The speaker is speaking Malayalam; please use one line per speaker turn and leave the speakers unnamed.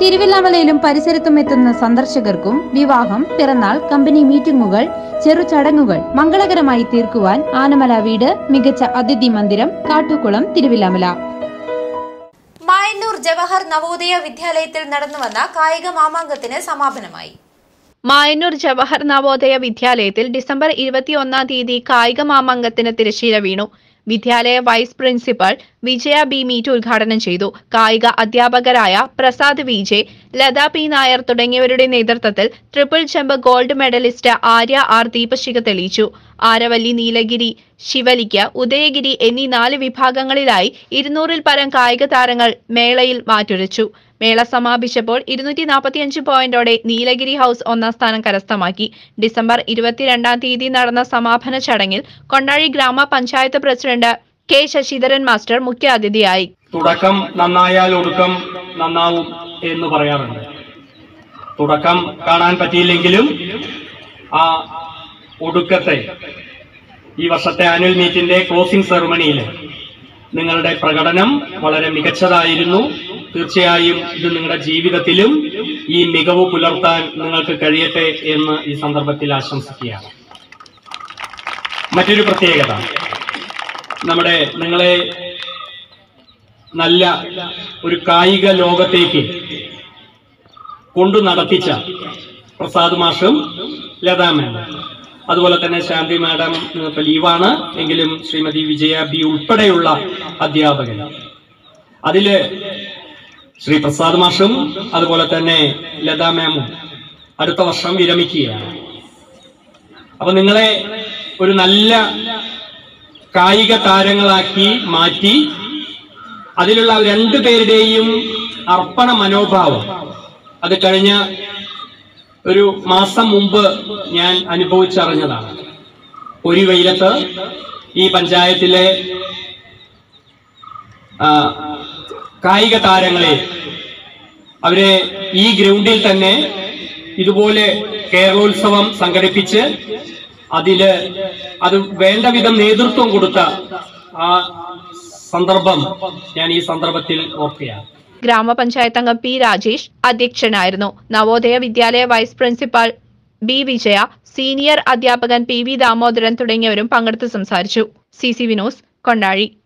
തിരുവില്ലാമലയിലും പരിസരത്തും എത്തുന്ന സന്ദർശകർക്കും വിവാഹം പിറന്നാൾ കമ്പനി മീറ്റിംഗുകൾ ചെറു ചടങ്ങുകൾ മംഗളകരമായി തീർക്കുവാൻ ആനമല വീട് മികച്ച അതിഥി മന്ദിരം കാട്ടുകുളം തിരുവില്ലാമല
മായന്നൂർ ജവഹർ നവോദയ വിദ്യാലയത്തിൽ നടന്നുവന്ന കായിക മാമാങ്കത്തിന് സമാപനമായി
മായന്നൂർ ജവഹർ നവോദയ വിദ്യാലയത്തിൽ ഡിസംബർ ഇരുപത്തിയൊന്നാം തീയതി കായിക മാമാങ്കത്തിന് തിരശ്ശീല വീണു Vidyalaya vice principal Vijaya B meet ഉദ്ഘാടനം ചെയ്തു കായിക അധ്യാപകരായ Prasad V J Latha P Nair തുടങ്ങിയവരുടെ നേതൃത്വത്തിൽ triple jump gold medallist Arya R ദീപശിഖ തെളിയിച്ചു ആരവല്ലി നീലഗിരി ശിവലിക്ക് ഉദയഗിരി എന്നീ നാല് വിഭാഗങ്ങളിലായി ഇരുന്നൂറിൽ പരം കായിക താരങ്ങൾ മേളയിൽ മാറ്റുരച്ചു മേള സമാപിച്ചപ്പോൾ ഇരുന്നൂറ്റി നാൽപ്പത്തിയഞ്ച് പോയിന്റോടെ നീലഗിരി ഹൗസ് ഒന്നാം സ്ഥാനം കരസ്ഥമാക്കി ഡിസംബർ ഇരുപത്തിരണ്ടാം തീയതി നടന്ന സമാപന ചടങ്ങിൽ കൊണ്ടാഴി ഗ്രാമപഞ്ചായത്ത് പ്രസിഡന്റ് കെ ശശിധരൻ മാസ്റ്റർ മുഖ്യാതിഥിയായി
തുടക്കം നന്നായാൽ ഒടുക്കം നന്നാവും എന്ന് പറയാറുണ്ട് തുടക്കം കാണാൻ പറ്റിയില്ലെങ്കിലും ആ ഒടുക്കത്തെ ഈ വർഷത്തെ ആനുവൽ മീറ്റിന്റെ ക്ലോസിംഗ് സെറമണിയിൽ നിങ്ങളുടെ പ്രകടനം വളരെ മികച്ചതായിരുന്നു തീർച്ചയായും ഇത് നിങ്ങളുടെ ജീവിതത്തിലും ഈ മികവ് പുലർത്താൻ നിങ്ങൾക്ക് കഴിയട്ടെ എന്ന് ഈ സന്ദർഭത്തിൽ ആശംസിക്കുകയാണ് മറ്റൊരു പ്രത്യേകത നമ്മുടെ നിങ്ങളെ നല്ല ഒരു കായിക ലോകത്തേക്ക് കൊണ്ടു നടത്തിച്ച പ്രസാദ് മാഷും ലതാ മാഡം അതുപോലെ തന്നെ ശാന്തി മാഡം ഇപ്പൊ ലീവാണ് എങ്കിലും ശ്രീമതി വിജയ ബി ഉൾപ്പെടെയുള്ള അധ്യാപകർ അതില് ശ്രീ പ്രസാദ് മാഷും അതുപോലെ തന്നെ ലതാ മാമും അടുത്ത വർഷം വിരമിക്കുകയാണ് അപ്പൊ നിങ്ങളെ ഒരു നല്ല കായിക താരങ്ങളാക്കി മാറ്റി അതിലുള്ള രണ്ടു പേരുടെയും അർപ്പണ മനോഭാവം അത് കഴിഞ്ഞ ഒരു മാസം മുമ്പ് ഞാൻ അനുഭവിച്ചറിഞ്ഞതാണ് ഒരു വെയിലത്ത് ഈ പഞ്ചായത്തിലെ ആ, കായിക താരങ്ങളെ അവരെ ഈ ഗ്രൗണ്ടിൽ തന്നെ ഇതുപോലെ കേരളോത്സവം സംഘടിപ്പിച്ച് അതില് അത് വേണ്ട വിധം നേതൃത്വം കൊടുത്ത ആ സന്ദർഭം ഞാൻ ഈ സന്ദർഭത്തിൽ ഓർക്കുകയാണ്
ഗ്രാമപഞ്ചായത്ത് അംഗം പി രാജേഷ് അധ്യക്ഷനായിരുന്നു Navodaya Vidyalaya vice principal B Vijaya senior അധ്യാപകൻ പി വി ദാമോദരൻ തുടങ്ങിയവരും പങ്കെടുത്ത് സംസാരിച്ചു സി സി വിനോസ് കൊണ്ടാഴി